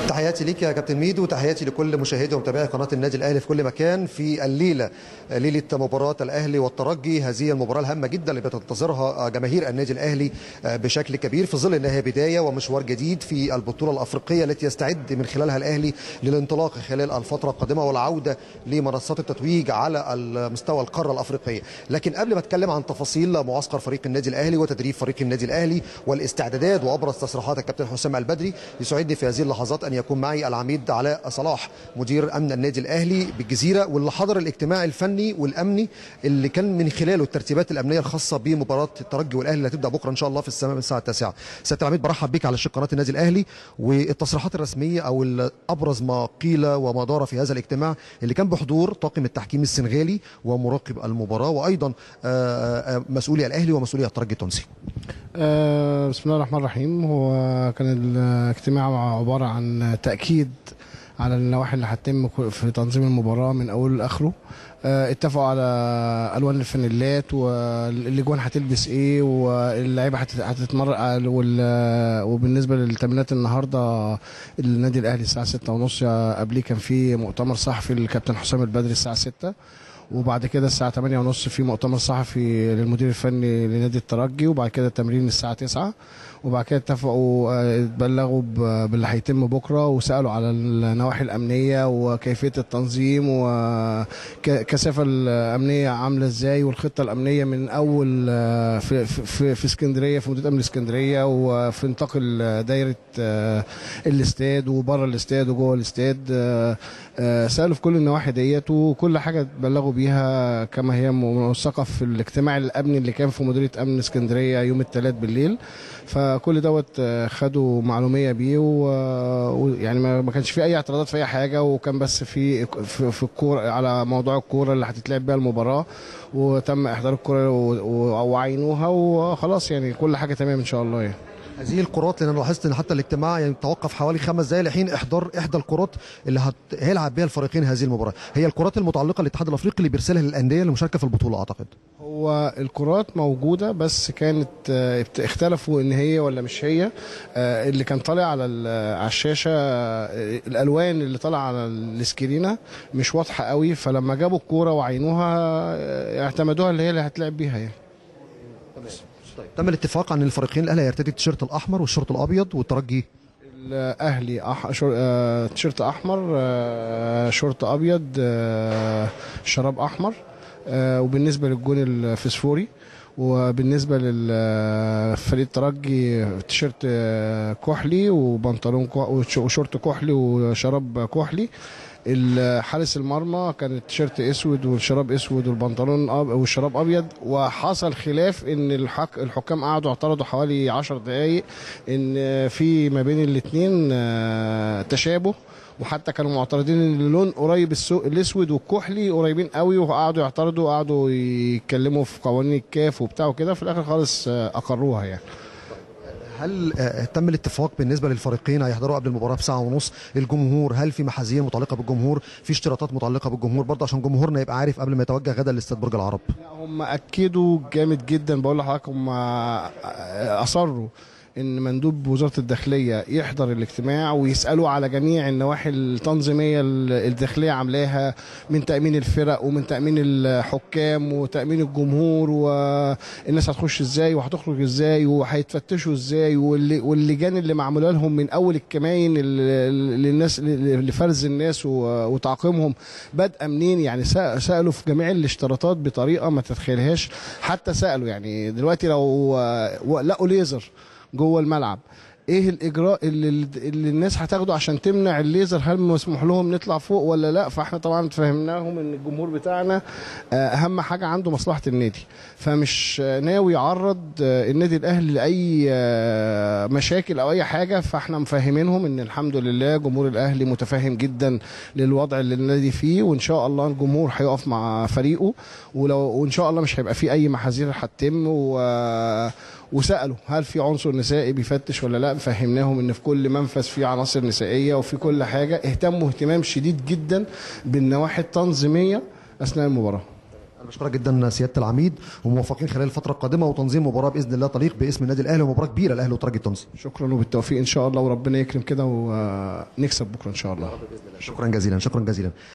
تحياتي ليك يا كابتن ميدو وتحياتي لكل مشاهدي ومتابعي قناه النادي الاهلي في كل مكان في الليله ليله مباراه الاهلي والترجي هذه المباراه الهامه جدا اللي بتنتظرها جماهير النادي الاهلي بشكل كبير في ظل انها بدايه ومشوار جديد في البطوله الافريقيه التي يستعد من خلالها الاهلي للانطلاق خلال الفتره القادمه والعوده لمنصات التتويج على مستوى القاره الافريقيه لكن قبل ما اتكلم عن تفاصيل معسكر فريق النادي الاهلي وتدريب فريق النادي الاهلي والاستعدادات وابرز تصريحات الكابتن حسام البدري يسعدني في هذه اللحظات ان يكون معي العميد علاء صلاح مدير امن النادي الاهلي بالجزيره واللي حضر الاجتماع الفني والامني اللي كان من خلاله الترتيبات الامنيه الخاصه بمباراه الترجي والاهلي اللي هتبدا بكره ان شاء الله في السماء من الساعه 9 سياده العميد برحب بك على شق قناه النادي الاهلي والتصريحات الرسميه او ابرز ما قيل وما دار في هذا الاجتماع اللي كان بحضور طاقم التحكيم السنغالي ومراقب المباراه وايضا مسؤولي الاهلي ومسؤولي الترجي التونسي أه بسم الله الرحمن الرحيم هو كان الاجتماع عباره عن تاكيد على النواحي اللي هتتم في تنظيم المباراه من اوله لاخره أه اتفقوا على الوان الفانيلات والاجوان هتلبس ايه واللعيبه هتتمرن وبالنسبه للتمرينات النهارده النادي الاهلي الساعه 6:30 قبليه كان في مؤتمر صحفي للكابتن حسام البدري الساعه 6 وبعد كده الساعة 8 ونص في مؤتمر صحفي للمدير الفني لنادي الترجي وبعد كده التمرين الساعة 9 وبعد كده اتفقوا اتبلغوا باللي هيتم بكرة وسألوا على النواحي الأمنية وكيفية التنظيم وكثافة الأمنية عاملة ازاي والخطة الأمنية من أول في, في, في اسكندرية في مدينة أمن اسكندرية وفي نطاق دايرة الاستاد وبره الاستاد وجوه الاستاد سألوا في كل النواحي ديت وكل حاجة اتبلغوا بيها كما هي موثقة في الاجتماع الأمني اللي كان في مديرية أمن اسكندرية يوم الثلاث بالليل فكل دوت خدوا معلوميه بيه ويعني ما كانش في اي اعتراضات في اي حاجه وكان بس في في, في الكوره على موضوع الكوره اللي هتتلعب بيها المباراه وتم احضار الكوره وعينوها وخلاص يعني كل حاجه تمام ان شاء الله يعني. هذه الكرات لان انا لاحظت ان حتى الاجتماع يعني توقف حوالي خمس دقائق لحين احضار احدى الكرات اللي هت... هيلعب بها الفريقين هذه المباراه هي الكرات المتعلقه للاتحاد الافريقي اللي بيرسلها للانديه للمشاركه في البطوله اعتقد هو الكرات موجوده بس كانت اختلفوا ان هي ولا مش هي اللي كان طالع على على الشاشه الالوان اللي طالعه على السكرينه مش واضحه قوي فلما جابوا الكوره وعينوها اعتمدوها اللي هي اللي هتلعب بيها يعني طيب تم الاتفاق عن الفريقين الاهلي هيرتدي التيشيرت الاحمر والشورت الابيض والترجي الاهلي أح... شور... آه... تيشيرت احمر آه... شورت ابيض آه... شراب احمر آه... وبالنسبه للجون الفسفوري وبالنسبه للفريق الترجي تيشيرت كحلي وبنطلون كح... وشورت كحلي وشراب كحلي حارس المرمى كان التيشيرت اسود والشراب اسود والبنطلون أب والشراب ابيض وحصل خلاف ان الحك الحكام قعدوا اعترضوا حوالي 10 دقائق ان في ما بين الاثنين تشابه وحتى كانوا معترضين ان اللون قريب الاسود والكحلي قريبين قوي وقعدوا يعترضوا وقعدوا يتكلموا في قوانين الكاف وبتاع وكده في الاخر خالص اقروها يعني هل تم الاتفاق بالنسبه للفريقين هيحضروا قبل المباراه بساعه ونص الجمهور هل في محاذير متعلقه بالجمهور في اشتراطات متعلقه بالجمهور برضه عشان جمهورنا يبقى عارف قبل ما يتوجه غدا لاستاد برج العرب هم اكدوا جامد جدا بقول لحضرتك هم اصروا ان مندوب وزاره الداخليه يحضر الاجتماع ويسالوا على جميع النواحي التنظيميه الداخليه عاملاها من تامين الفرق ومن تامين الحكام وتامين الجمهور والناس هتخش ازاي وهتخرج ازاي وهيتفتشوا ازاي واللجان اللي معموله لهم من اول الكماين للناس لفرز الناس وتعقيمهم بادئه منين يعني سالوا في جميع الاشتراطات بطريقه ما تتخيلهاش حتى سالوا يعني دلوقتي لو لقوا ليزر جوه الملعب ايه الاجراء اللي, اللي الناس هتاخده عشان تمنع الليزر هل مسموح لهم نطلع فوق ولا لا فاحنا طبعا فهمناهم ان الجمهور بتاعنا اهم حاجه عنده مصلحه النادي فمش ناوي يعرض النادي الاهلي لاي مشاكل او اي حاجه فاحنا مفهمينهم ان الحمد لله جمهور الاهلي متفاهم جدا للوضع اللي النادي فيه وان شاء الله الجمهور هيقف مع فريقه ولو وان شاء الله مش هيبقى فيه اي محاذير هتتم و وسالوا هل في عنصر نسائي بيفتش ولا لا فهمناهم ان في كل منفذ في عناصر نسائيه وفي كل حاجه اهتموا اهتمام شديد جدا بالنواحي التنظيميه اثناء المباراه انا بشكرك جدا سياده العميد وموفقين خلال الفتره القادمه وتنظيم مباراه باذن الله تليق باسم النادي الاهلي ومباراه كبيره الاهلي والترجي التونسي شكرا وبالتوفيق ان شاء الله وربنا يكرم كده ونكسب بكره ان شاء الله شكرا جزيلا شكرا جزيلا